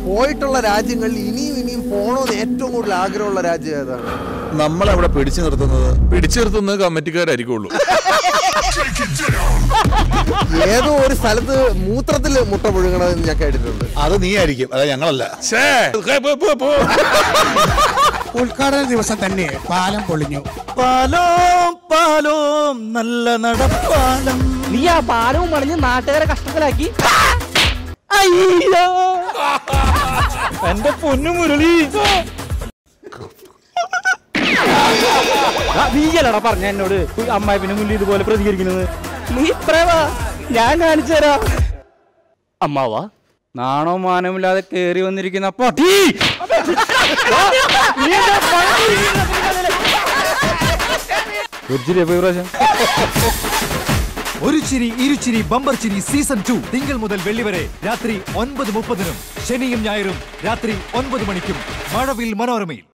പോയിട്ടുള്ള രാജ്യങ്ങളിൽ ഇനിയും ഇനിയും പോകണമെന്ന് ഏറ്റവും കൂടുതൽ ആഗ്രഹമുള്ള രാജ്യം ഏതാണ് നമ്മളവിടെ പിടിച്ചു നിർത്തുന്നത് പിടിച്ചു നിർത്തുന്നത് കമ്മിറ്റിക്കാരായിരിക്കുള്ളൂ ഏതോ ഒരു സ്ഥലത്ത് മൂത്രത്തിൽ മുട്ട പുഴുങ്ങണമെന്ന് ഞാൻ കേട്ടിട്ടുണ്ട് അത് നീ ആയിരിക്കും അതെ ഞങ്ങളല്ല ഛേ, ഹേ, പോ, പോ, പോ. ഉദ്ഘാടന ദിവസം തന്നെ പാലം പൊളിഞ്ഞു പാലോം പാലോം നല്ല നടപ്പാലം നീ ആ പാലവും മറിഞ്ഞ് നാട്ടുകാരെ കഷ്ടത്തിലാക്കി അയ്യോ എന്റെ പൊന്നു മുരളി ആ, നീയല്ലടാ പറഞ്ഞ എന്നോട് അമ്മായിപ്പിന്റെ മുന്നിൽ ഇതുപോലെ പ്രതികരിക്കുന്നത് നീ ഇത്രവാ ഞാൻ കാണിച്ചു തരാം അമ്മാവാ നാണോ മാനമില്ലാതെ കേറി വന്നിരിക്കുന്ന പട്ടി നീ എന്താ പട്ടി? ഒരു ചിരി അപ്പൊ ഈ പ്രാവശ്യം ഒരു ചിരി ഇരുചിരി ബമ്പർ ചിരി സീസൺ ടു തിങ്കൾ മുതൽ വെള്ളി വരെ രാത്രി ഒൻപത് മുപ്പതിനും ശനിയും ഞായറും രാത്രി ഒൻപത് മണിക്കും മഴവിൽ മനോരമയിൽ